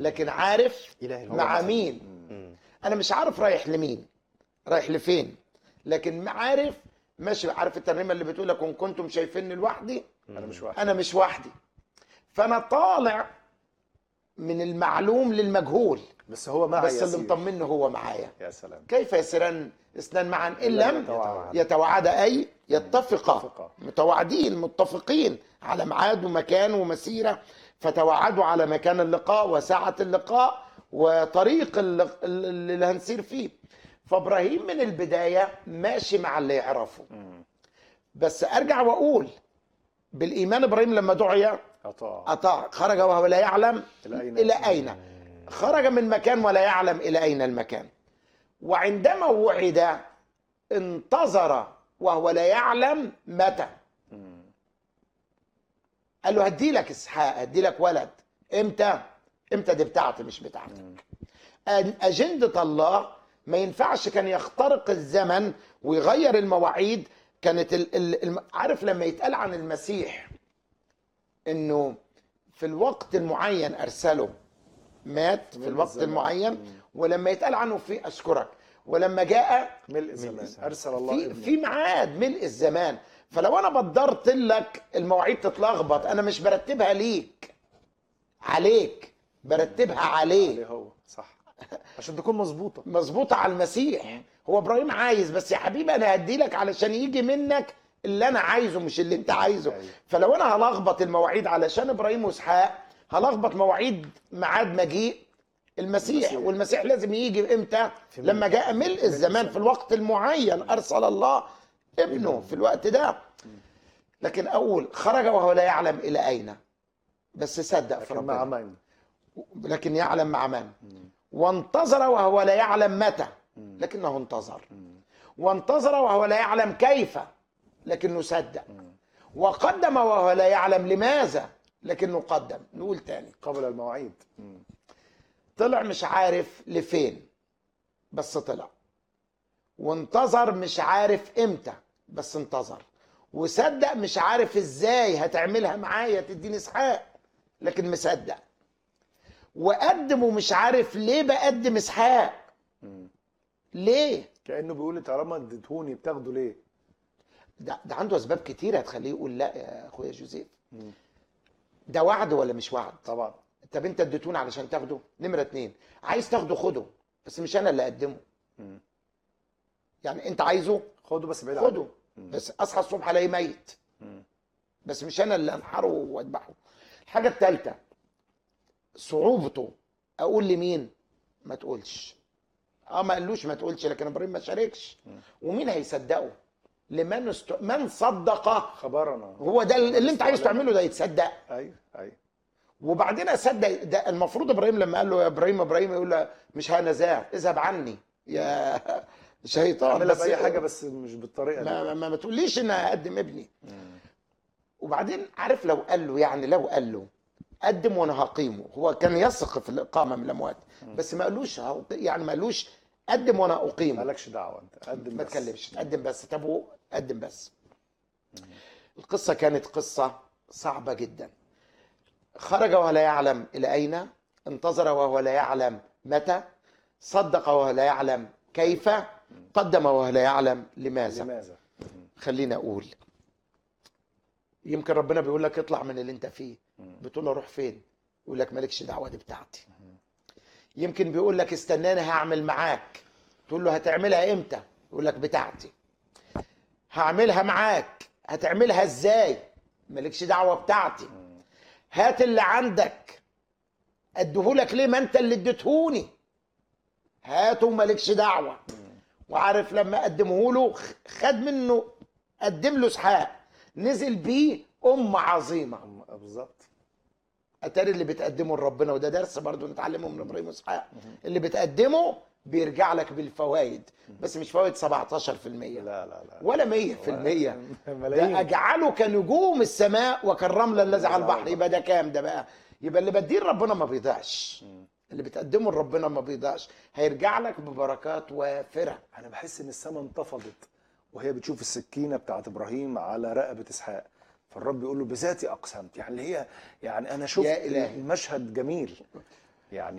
لكن عارف إلهي مع العظيم. مين انا مش عارف رايح لمين رايح لفين لكن عارف ماشي عارف الترنيمه اللي بتقول لك ان كنتم شايفيني لوحدي انا مش واحد انا مش وحدي فانا طالع من المعلوم للمجهول بس هو معي بس اللي يسير. مطمنه هو معايا يا سلام كيف يسيران اثنان معا ان إلا لم يتواعدا. يتوعدا اي يتفقا يتفقا. متواعدين متفقين على ميعاد ومكان ومسيره فتوعدوا على مكان اللقاء وساعه اللقاء وطريق اللي, اللي هنسير فيه فابراهيم من البدايه ماشي مع اللي يعرفه مم. بس ارجع واقول بالايمان ابراهيم لما دعي عطاء أطاع خرج وهو لا يعلم إلى أين إلى يصل؟ أين خرج من مكان ولا يعلم إلى أين المكان وعندما وعد انتظر وهو لا يعلم متى مم. قال له هدي لك اسحاق هدي لك ولد امتى امتى دي بتاعتي مش بتاعتك أن- أجندة الله ما ينفعش كان يخترق الزمن ويغير المواعيد كانت ال ال الم- عارف لما يتقال عن المسيح انه في الوقت المعين ارسله مات في ملء الوقت الزمان. المعين مم. ولما يتقال عنه في اشكرك ولما جاء ملء الزمان ارسل الله في ابنه في ميعاد ملء الزمان فلو انا بدرت لك المواعيد تتلخبط انا مش برتبها ليك عليك برتبها عليه عليه هو صح عشان تكون مظبوطه مظبوطه على المسيح هو ابراهيم عايز بس يا حبيبي انا هدي لك علشان يجي منك اللي انا عايزه مش اللي انت عايزه أيوة. فلو انا هلخبط المواعيد علشان ابراهيم واسحاق هلخبط مواعيد ميعاد مجيء المسيح المسيح. والمسيح لازم يجي امتى في لما جاء ملء الزمان في الوقت المعين ارسل الله ابنه في الوقت ده لكن اول خرج وهو لا يعلم الى اين بس صدق في لكن مع ربنا من لكن يعلم مع من وانتظر وهو لا يعلم متى لكنه انتظر وانتظر وهو لا يعلم كيف لكنه صدق وقدم وهو لا يعلم لماذا لكنه قدم نقول تاني قبل المواعيد مم. طلع مش عارف لفين بس طلع وانتظر مش عارف امتى بس انتظر وصدق مش عارف ازاي هتعملها معايا تديني اسحاق لكن مصدق وقدم ومش عارف ليه بقدم اسحاق مم. ليه كانه بيقول طالما اديتهوني بتاخده ليه ده, ده عنده اسباب كتيره هتخليه يقول لا يا اخويا جوزيف مم. ده وعد ولا مش وعد طبعا طب انت اديتوني علشان تاخده نمره اتنين عايز تاخده خده بس مش انا اللي اقدمه مم. يعني انت عايزه خده بس بعيد خده عنه. مم. بس اصحى الصبح الاقيه ميت مم. بس مش انا اللي انحره واذبحه الحاجه الثالثه صعوبته اقول لمين ما تقولش اه ما قالوش ما تقولش لكن ابراهيم ما شاركش ومين هيصدقه لمن است... من صدق خبرنا هو ده اللي انت عايز تعمله ده يتصدق ايوه ايوه وبعدين اصدق ده المفروض ابراهيم لما قال له يا ابراهيم ابراهيم يقول له مش انا ذا اذهب عني يا شيطان اعملها بس باي حاجه بس مش بالطريقه ما, دي ما, ما, ما تقوليش ان هقدم ابني مم. وبعدين عارف لو قال له يعني لو قال له قدم وانا هقيمه هو كان يثق في الاقامه من الاموات بس ما قالوش هق- يعني ما قالوش قدم وانا اقيمه مالكش دعوه انت قدم ما بس. تكلمش تقدم بس طب هو قدم بس القصه كانت قصه صعبه جدا خرج وهو لا يعلم الى اين انتظر وهو لا يعلم متى صدق وهو لا يعلم كيف قدم وهو لا يعلم لماذا لماذا خليني اقول يمكن ربنا بيقول لك اطلع من اللي انت فيه بتقول له اروح فين يقول لك مالكش دعوه دي بتاعتي يمكن بيقول لك استناني هعمل معاك تقول له هتعملها امتى يقول لك بتاعتي هعملها معاك هتعملها ازاي مالكش دعوه بتاعتي هات اللي عندك اديهولك ليه ما انت اللي اديتهوني هاته مالكش دعوه وعارف لما قدمه له خد منه قدم له اسحاق نزل بيه ام عظيمه أم- بالظبط اتاري اللي بتقدمه لربنا وده درس برضو نتعلمه من ابراهيم واسحاق اللي بتقدمه بيرجع لك بالفوائد بس مش فوائد 17% لا لا لا ولا 100% ده ملايين اجعله كنجوم السماء وكالرمل الذي على البحر البحر. يبقى ده كام ده بقى يبقى اللي بديه لربنا ما بيضيعش اللي بتقدمه لربنا ما بيضيعش هيرجع لك ببركات وافره انا بحس ان السماء انتفضت وهي بتشوف السكينه بتاعت ابراهيم على رقبه اسحاق فالرب يقول له بذاتي اقسمت يعني اللي هي يعني انا شفت يا إلهي. المشهد جميل يعني